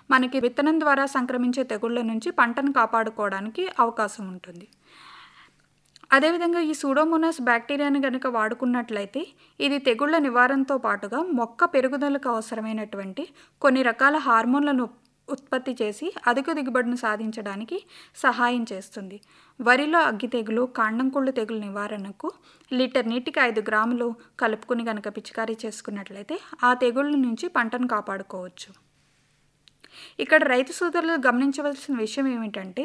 మనకి విత్తనం ద్వారా సంక్రమించే తెగుళ్ళ నుంచి పంటను కాపాడుకోవడానికి అవకాశం ఉంటుంది అదేవిధంగా ఈ సూడోమోనాస్ బ్యాక్టీరియాని కనుక వాడుకున్నట్లయితే ఇది తెగుళ్ల నివారణతో పాటుగా మొక్క పెరుగుదలకు అవసరమైనటువంటి కొన్ని రకాల హార్మోన్లను ఉత్పత్తి చేసి అధిక దిగుబడిని సాధించడానికి సహాయం చేస్తుంది వరిలో అగ్గి తెగులు కాండంకుళ్ళు తెగులు నివారణకు లీటర్ నీటికి ఐదు గ్రాములు కలుపుకుని కనుక పిచికారీ చేసుకున్నట్లయితే ఆ తెగుళ్ళ నుంచి పంటను కాపాడుకోవచ్చు ఇక్కడ రైతు సోదరులు గమనించవలసిన విషయం ఏమిటంటే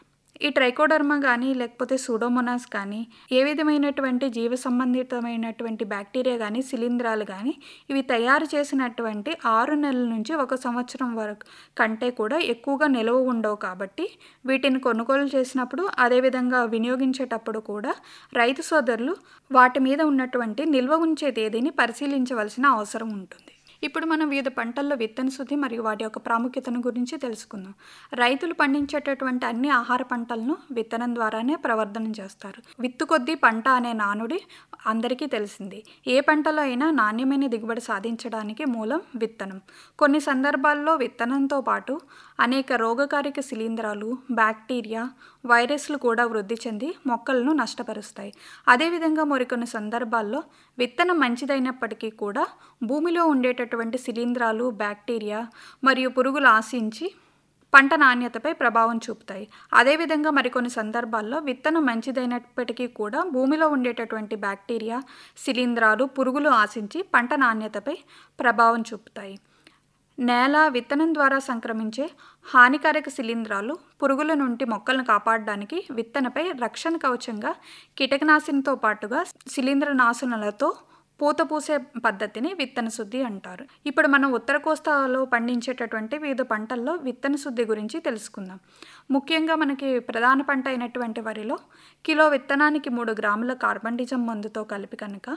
ఈ ట్రైకోడర్మా కానీ లేకపోతే సూడోమోనాస్ కానీ ఏ విధమైనటువంటి జీవ సంబంధితమైనటువంటి బ్యాక్టీరియా కానీ శిలీంధ్రాలు కానీ ఇవి తయారు చేసినటువంటి ఆరు నెలల నుంచి ఒక సంవత్సరం వరకు కంటే కూడా ఎక్కువగా నిలవ ఉండవు కాబట్టి వీటిని కొనుగోలు చేసినప్పుడు అదేవిధంగా వినియోగించేటప్పుడు కూడా రైతు సోదరులు వాటి మీద ఉన్నటువంటి నిల్వ ఉంచే తేదీని పరిశీలించవలసిన అవసరం ఉంటుంది ఇప్పుడు మనం వివిధ పంటల్లో విత్తన శుద్ధి మరియు వాటి యొక్క ప్రాముఖ్యతను గురించి తెలుసుకుందాం రైతులు పండించేటటువంటి అన్ని ఆహార పంటలను విత్తనం ద్వారానే ప్రవర్ధన చేస్తారు విత్తు కొద్దీ పంట అనే నానుడి అందరికీ తెలిసింది ఏ పంటలో అయినా నాణ్యమైన దిగుబడి సాధించడానికి మూలం విత్తనం కొన్ని సందర్భాల్లో విత్తనంతో పాటు అనేక రోగకారిక శిలీంధ్రాలు బ్యాక్టీరియా వైరస్లు కూడా వృద్ధి చెంది మొక్కలను నష్టపరుస్తాయి అదేవిధంగా మరికొన్ని సందర్భాల్లో విత్తనం మంచిదైనప్పటికీ కూడా భూమిలో ఉండేటటువంటి శిలీంధ్రాలు బ్యాక్టీరియా మరియు పురుగులు ఆశించి పంట నాణ్యతపై ప్రభావం చూపుతాయి అదేవిధంగా మరికొన్ని సందర్భాల్లో విత్తనం మంచిదైనప్పటికీ కూడా భూమిలో ఉండేటటువంటి బ్యాక్టీరియా శిలీంధ్రాలు పురుగులు ఆశించి పంట నాణ్యతపై ప్రభావం చూపుతాయి నేల విత్తనం ద్వారా సంక్రమించే హానికారక శిలీంధ్రాలు పురుగుల నుండి మొక్కలను కాపాడడానికి విత్తనపై రక్షణ కవచంగా కీటకనాశినితో పాటుగా శిలీంద్ర నాశనలతో పూత పూసే పద్ధతిని విత్తన శుద్ధి అంటారు ఇప్పుడు మనం ఉత్తర కోస్తాలో పండించేటటువంటి వివిధ పంటల్లో విత్తన శుద్ధి గురించి తెలుసుకుందాం ముఖ్యంగా మనకి ప్రధాన పంట అయినటువంటి వరిలో కిలో విత్తనానికి మూడు గ్రాముల కార్బండిజం మందుతో కలిపి కనుక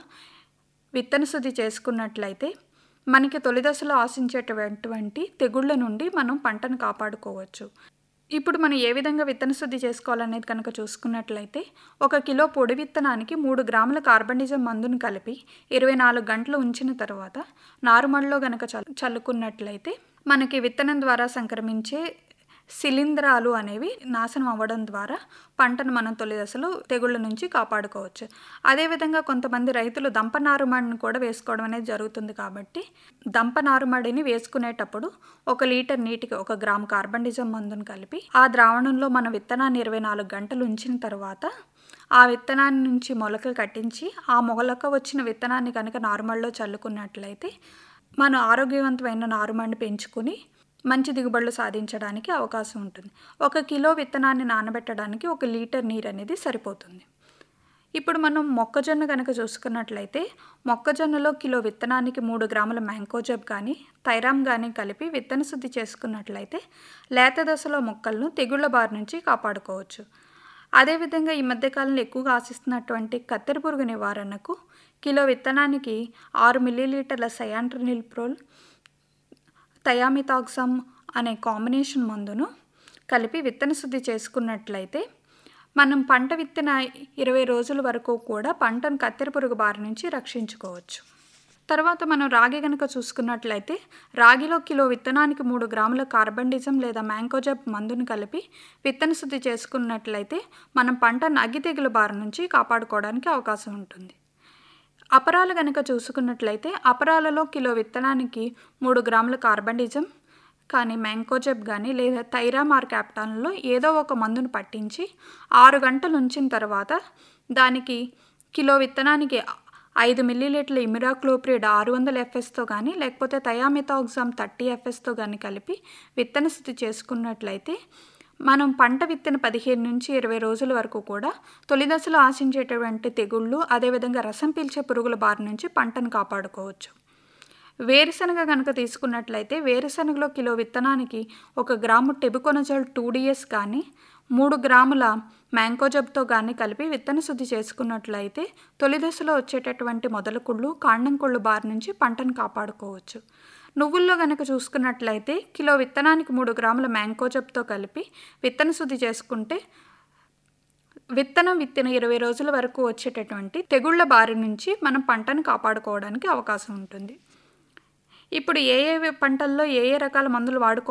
విత్తన శుద్ధి చేసుకున్నట్లయితే మనకి తొలి దశలో ఆశించేటటువంటి తెగుళ్ళ నుండి మనం పంటను కాపాడుకోవచ్చు ఇప్పుడు మనం ఏ విధంగా విత్తన శుద్ధి చేసుకోవాలనేది కనుక చూసుకున్నట్లయితే ఒక కిలో పొడి విత్తనానికి మూడు గ్రాముల కార్బనిజం మందును కలిపి ఇరవై నాలుగు గంటలు ఉంచిన తర్వాత నారుమడిలో గనక చల్ చల్లుకున్నట్లయితే మనకి విత్తనం ద్వారా సంక్రమించే శిలీంధ్రాలు అనేవి నాశనం అవ్వడం ద్వారా పంటను మనం తొలి దశలో తెగుళ్ళ నుంచి కాపాడుకోవచ్చు అదేవిధంగా కొంతమంది రైతులు దంప నారుమడిని కూడా వేసుకోవడం అనేది జరుగుతుంది కాబట్టి దంప నారుమడిని వేసుకునేటప్పుడు ఒక లీటర్ నీటికి ఒక గ్రామ్ కార్బండిజం మందును కలిపి ఆ ద్రావణంలో మన విత్తనాన్ని ఇరవై నాలుగు గంటలు ఉంచిన తర్వాత ఆ విత్తనాన్ని నుంచి మొలక కట్టించి ఆ మొలక వచ్చిన విత్తనాన్ని కనుక నారుమడిలో చల్లుకున్నట్లయితే మన ఆరోగ్యవంతమైన నారుమడిని పెంచుకుని మంచి దిగుబడులు సాధించడానికి అవకాశం ఉంటుంది ఒక కిలో విత్తనాన్ని నానబెట్టడానికి ఒక లీటర్ నీరు అనేది సరిపోతుంది ఇప్పుడు మనం మొక్కజొన్న కనుక చూసుకున్నట్లయితే మొక్కజొన్నలో కిలో విత్తనానికి మూడు గ్రాముల మ్యాంకోజబ్ కానీ థైరామ్ కానీ కలిపి విత్తన శుద్ధి చేసుకున్నట్లయితే లేత దశలో మొక్కలను తెగుళ్ల బారి నుంచి కాపాడుకోవచ్చు అదేవిధంగా ఈ మధ్యకాలంలో ఎక్కువగా ఆశిస్తున్నటువంటి కత్తెర పురుగు నివారణకు కిలో విత్తనానికి ఆరు మిల్లీలీటర్ల సయాంట్రనిల్ప్రోల్ థయామితాక్సమ్ అనే కాంబినేషన్ మందును కలిపి విత్తన శుద్ధి చేసుకున్నట్లయితే మనం పంట విత్తిన ఇరవై రోజుల వరకు కూడా పంటను కత్తెర పురుగు బారి నుంచి రక్షించుకోవచ్చు తర్వాత మనం రాగి కనుక చూసుకున్నట్లయితే రాగిలో కిలో విత్తనానికి మూడు గ్రాముల కార్బండిజం లేదా మ్యాంకోజబ్ మందుని కలిపి విత్తన శుద్ధి చేసుకున్నట్లయితే మనం పంటను అగ్గి తెగులు బారి నుంచి కాపాడుకోవడానికి అవకాశం ఉంటుంది అపరాలు కనుక చూసుకున్నట్లయితే అపరాలలో కిలో విత్తనానికి మూడు గ్రాముల కార్బండిజం కానీ మ్యాంకోజెబ్ కానీ లేదా థైరామార్ క్యాప్టాన్లో ఏదో ఒక మందును పట్టించి ఆరు గంటలు ఉంచిన తర్వాత దానికి కిలో విత్తనానికి ఐదు మిల్లీలీటర్ల ఇమిరాక్లోప్రిడ్ ఆరు వందల ఎఫ్ఎస్తో కానీ లేకపోతే థయామితాక్సామ్ థర్టీ ఎఫ్ఎస్తో కానీ కలిపి విత్తన స్థితి చేసుకున్నట్లయితే మనం పంట విత్తిన పదిహేను నుంచి ఇరవై రోజుల వరకు కూడా తొలి దశలో ఆశించేటటువంటి తెగుళ్ళు అదేవిధంగా రసం పీల్చే పురుగుల బారి నుంచి పంటను కాపాడుకోవచ్చు వేరుశనగ కనుక తీసుకున్నట్లయితే వేరుశనగలో కిలో విత్తనానికి ఒక గ్రాము టెబుకొనజోల్ టూ డిఎస్ కానీ మూడు గ్రాముల మ్యాంకోజబ్తో కానీ కలిపి విత్తన శుద్ధి చేసుకున్నట్లయితే తొలి దశలో వచ్చేటటువంటి మొదలకుళ్ళు కాండం కుళ్ళు బారి నుంచి పంటను కాపాడుకోవచ్చు నువ్వుల్లో కనుక చూసుకున్నట్లయితే కిలో విత్తనానికి మూడు గ్రాముల మ్యాంకోజబ్తో కలిపి విత్తన శుద్ధి చేసుకుంటే విత్తనం విత్తిన ఇరవై రోజుల వరకు వచ్చేటటువంటి తెగుళ్ల బారి నుంచి మనం పంటను కాపాడుకోవడానికి అవకాశం ఉంటుంది ఇప్పుడు ఏ ఏ పంటల్లో ఏ ఏ రకాల మందులు వాడుకో